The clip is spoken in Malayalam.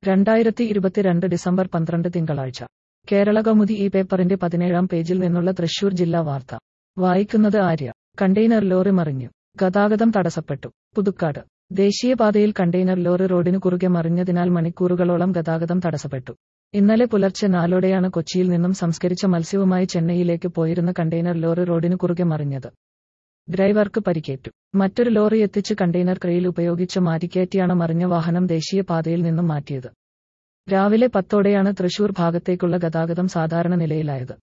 രണ്ടായിരത്തി ഇരുപത്തിരണ്ട് ഡിസംബർ പന്ത്രണ്ട് തിങ്കളാഴ്ച കേരള കൗമുദി ഈ പേപ്പറിന്റെ പതിനേഴാം പേജിൽ നിന്നുള്ള തൃശൂർ ജില്ലാ വാർത്ത വായിക്കുന്നത് ആര്യ കണ്ടെയ്നർ ലോറി മറിഞ്ഞു ഗതാഗതം തടസ്സപ്പെട്ടു പുതുക്കാട് ദേശീയപാതയിൽ കണ്ടെയ്നർ ലോറി റോഡിനു കുറുകെ മറിഞ്ഞതിനാൽ മണിക്കൂറുകളോളം ഗതാഗതം തടസ്സപ്പെട്ടു ഇന്നലെ പുലർച്ചെ നാലോടെയാണ് കൊച്ചിയിൽ നിന്നും സംസ്കരിച്ച മത്സ്യവുമായി ചെന്നൈയിലേക്ക് പോയിരുന്ന കണ്ടെയ്നർ ലോറി റോഡിനു കുറുകെ മറിഞ്ഞത് ഡ്രൈവർക്ക് പരിക്കേറ്റു മറ്റൊരു ലോറി എത്തിച്ച് കണ്ടെയ്നർ ക്രെയിൽ ഉപയോഗിച്ച് മാറ്റിക്കയറ്റിയാണ് മറിഞ്ഞ വാഹനം ദേശീയപാതയിൽ നിന്നും മാറ്റിയത് രാവിലെ പത്തോടെയാണ് തൃശൂർ ഭാഗത്തേക്കുള്ള ഗതാഗതം സാധാരണ നിലയിലായത്